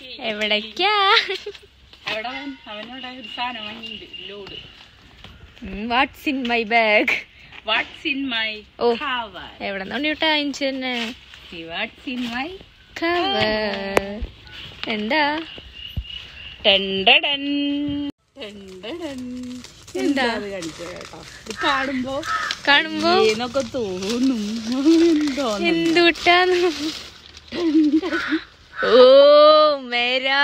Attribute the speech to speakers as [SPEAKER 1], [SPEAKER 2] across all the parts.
[SPEAKER 1] എവിടേക്കാ
[SPEAKER 2] അവിടെ അവൻ അവനവിടെ ഒരു സാധനം വാങ്ങിയിട്ടുണ്ട് ലോഡ്
[SPEAKER 1] what's in my bag
[SPEAKER 2] what's in my
[SPEAKER 1] ഓ.
[SPEAKER 2] കവർ
[SPEAKER 1] എവിടെ നിന്നോട്ടാ അയച്ചു തന്നെ
[SPEAKER 2] വാട്ട്സ് ഇൻ മൈ
[SPEAKER 1] കവർ എന്താ
[SPEAKER 2] ടെണ്ടടൻ ടെണ്ടടൻ
[SPEAKER 1] എന്താ?
[SPEAKER 2] അത് കാണിച്ചത് കേട്ടോ ഇത് കാണുമ്പോ
[SPEAKER 1] കാണുമ്പോ
[SPEAKER 2] എന്നൊക്കെ തോന്നും എന്തോ
[SPEAKER 1] എന്തുട്ടാന്ന് ഓ മേരാ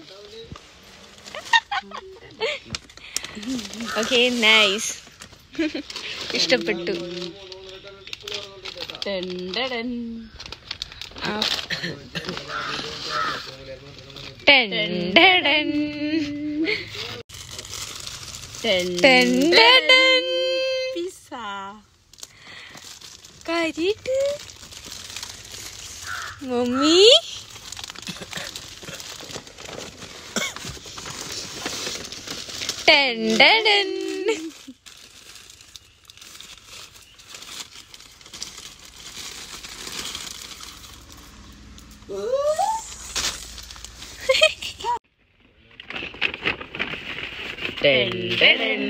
[SPEAKER 1] ഓക്കെ നൈസ് ഇഷ്ടപ്പെട്ടു
[SPEAKER 2] ടെണ്ടടൻ
[SPEAKER 1] ടെൻഡടൻ.
[SPEAKER 2] ടെണ്ടടൻ
[SPEAKER 1] ടെൻഡടൻ.
[SPEAKER 2] പിസ്സ
[SPEAKER 1] കാര്യായിട്ട് മമ്മി ടെൻഡടൻ.
[SPEAKER 2] ടെണ്ടടൻ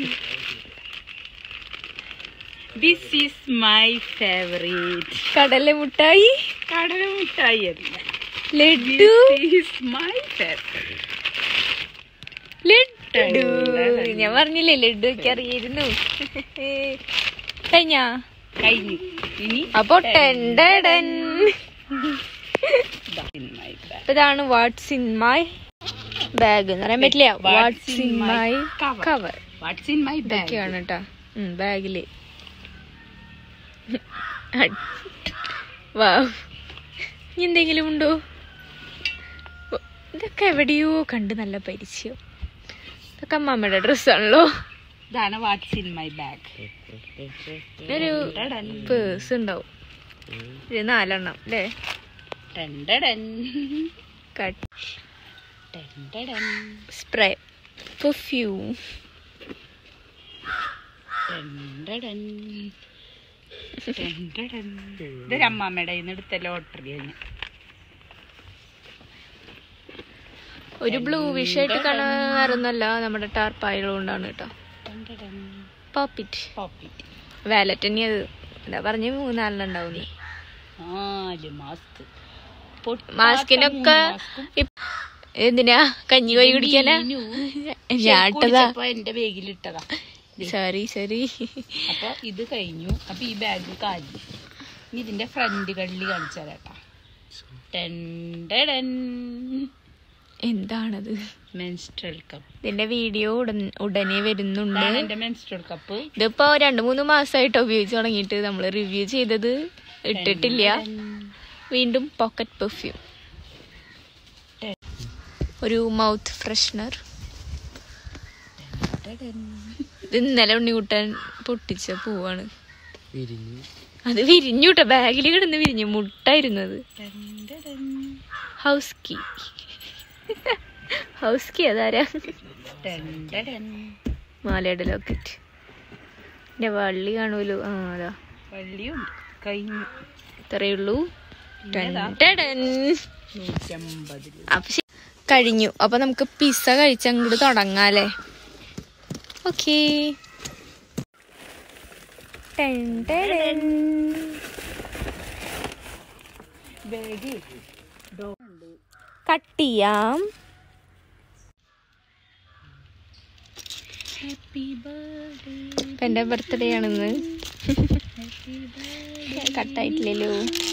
[SPEAKER 2] ദിസ് ഈസ് മൈ ഫേവറേറ്റ്
[SPEAKER 1] കടല മുട്ടായി
[SPEAKER 2] കടല മിഠായി അല്ല
[SPEAKER 1] laddu
[SPEAKER 2] is my favourite
[SPEAKER 1] laddu ഞാൻ പറഞ്ഞില്ലേ ലഡു ഒക്കെ അറിയായിരുന്നു കഴിഞ്ഞാ
[SPEAKER 2] കഴിഞ്ഞു ഇനി
[SPEAKER 1] അപ്പൊ ടെൻഡടൻ
[SPEAKER 2] മൈ ബാഗ്
[SPEAKER 1] അപ്പൊ ഇതാണ് വാട്ട്സ് ഇൻ മൈ ബാഗ് എന്ന് പറയാൻ പറ്റില്ല what's in my
[SPEAKER 2] cover.
[SPEAKER 1] Cover
[SPEAKER 2] what's in my bag
[SPEAKER 1] ഇതൊക്കെയാണ് കേട്ടാ ബാഗില് വാ ഇനി എന്തെങ്കിലും ഉണ്ടോ ഓ, ഇതൊക്കെ എവിടെയോ കണ്ട് നല്ല പരിചയം ഇതൊക്കെ അമ്മാമ്മയുടെ ഡ്രസ്സാണല്ലോ
[SPEAKER 2] ഇതാണ് വാട്ട്സ് ഇൻ മൈ ബാഗ്
[SPEAKER 1] ഒരു പേഴ്സ് ഉണ്ടാവും ഒരു നാലെണ്ണം അല്ലേ
[SPEAKER 2] ടെണ്ടടൻ
[SPEAKER 1] കട്ട്
[SPEAKER 2] ടെണ്ടടൻ
[SPEAKER 1] സ്പ്രേ പെർഫ്യൂം
[SPEAKER 2] ടെണ്ടടൻ ടെണ്ടടൻ ഇതൊരു അമ്മാമ്മയുടെ കയ്യിൽ നിന്ന് എടുത്ത ലോട്ടറി കഴിഞ്ഞു
[SPEAKER 1] ഒരു ബ്ലൂ വിഷായിട്ട് കാണാറൊന്നല്ല നമ്മുടെ ടാർപ്പായകൾ കൊണ്ടാണ് കേട്ടോ
[SPEAKER 2] ടെണ്ടടൻ
[SPEAKER 1] പോപ്പിറ്റ്
[SPEAKER 2] പോപ്പിറ്റ്
[SPEAKER 1] വാലറ്റ് തന്നെ അത് എന്താ പറഞ്ഞ മൂന്നാലെണ്ണം ഉണ്ടാവും നീ
[SPEAKER 2] നാല് മാസ്ക്
[SPEAKER 1] മാസ്കിനൊക്കെ ഇപ്- എന്തിനാ കഞ്ഞി കോരി കുടിക്കാനാ ഞാട്ടതാ
[SPEAKER 2] എന്റെ ബാഗിലിട്ടതാ
[SPEAKER 1] സോറി സോറി
[SPEAKER 2] അപ്പൊ ഇത് കഴിഞ്ഞു അപ്പൊ ഈ ബാഗ് കാലി ഇനി ഇതിന്റെ ഫ്രണ്ട് കള്ളി കാണിച്ചു തരാട്ടാ ടെൻഡൻ
[SPEAKER 1] എന്താണത്
[SPEAKER 2] മെൻസ്ട്രൽ കപ്പ്
[SPEAKER 1] ഇതിന്റെ വീഡിയോ ഉടൻ ഉടനെ വരുന്നുണ്ട്
[SPEAKER 2] ഇതാണ് എന്റെ മെൻസ്ട്രൽ കപ്പ്
[SPEAKER 1] ഇതിപ്പോ രണ്ടു മൂന്ന് മാസമായിട്ട് ഉപയോഗിച്ച് തുടങ്ങിയിട്ട് നമ്മൾ റിവ്യൂ ചെയ്തത് ഇട്ടിട്ടില്ല വീണ്ടും പോക്കറ്റ് പെർഫ്യൂം ഒരു മൗത്ത് ഫ്രഷ്നർ ഇത് ഇന്നലെ ഉണ്ണിക്കുട്ടൻ പൊട്ടിച്ച പൂവാണ് അത് വിരിഞ്ഞു കേട്ടോ ബാഗിൽ കിടന്ന് വിരിഞ്ഞു മുട്ടായിരുന്നത് ഹൗസ് കീ ഹൗസ് കീ അതാരാ മാലയുടെ ലോക്കറ്റ് എന്റെ വള്ളി കാണുമല്ലോ ആ അതാ
[SPEAKER 2] വള്ളിയുണ്ട് കഴിഞ്ഞു
[SPEAKER 1] ഇത്രയേ ഉള്ളൂ
[SPEAKER 2] പിന്നെതാ
[SPEAKER 1] ടൻ.
[SPEAKER 2] നൂറ്റമ്പത് രൂപ
[SPEAKER 1] അപ്പൊ ശ- കഴിഞ്ഞു അപ്പൊ നമുക്ക് പിസ്സ കഴിച്ച് അങ്ങോട്ട് തുടങ്ങാല്ലേ ഓക്കേ
[SPEAKER 2] ബാഗ്
[SPEAKER 1] കട്ട് ചെയ്യാം
[SPEAKER 2] ഹാപ്പി ബർത്ത്ഡേ
[SPEAKER 1] ഇപ്പൊ എന്റെ ബർത്ത്ഡേ ആണെന്ന് കട്ടായിട്ടില്ലല്ലോ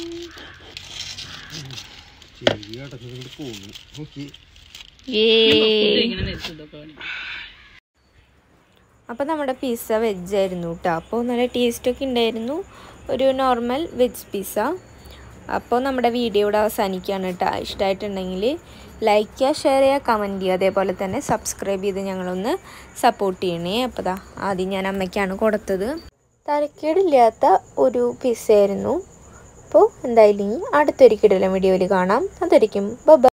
[SPEAKER 1] ഏ
[SPEAKER 2] ഇങ്ങനെ നിർത്തുന്നതൊക്കെ കാണിക്കും
[SPEAKER 1] അപ്പോൾ നമ്മുടെ പിസ്സ വെജ് ആയിരുന്നു കേട്ടോ അപ്പോൾ നല്ല ടേസ്റ്റൊക്കെ ഉണ്ടായിരുന്നു ഒരു നോർമൽ വെജ് പിസ്സ അപ്പോൾ നമ്മുടെ വീഡിയോ ഇവിടെ അവസാനിക്കുകയാണ് കേട്ടോ ഇഷ്ടമായിട്ടുണ്ടെങ്കിൽ ലൈക്ക് ചെയ്യുക ഷെയർ ചെയ്യുക കമൻറ്റ് ചെയ്യുക അതേപോലെ തന്നെ സബ്സ്ക്രൈബ് ചെയ്ത് ഞങ്ങളൊന്ന് സപ്പോർട്ട് ചെയ്യണേ അപ്പോൾ ദാ ആദ്യം ഞാൻ അമ്മയ്ക്കാണ് കൊടുത്തത് തരക്കേടില്ലാത്ത ഒരു പിസ്സ ആയിരുന്നു അപ്പോൾ എന്തായാലും ഇനി അടുത്തൊരു കിടലം വീഡിയോയിൽ കാണാം അതായിരിക്കും ബൈ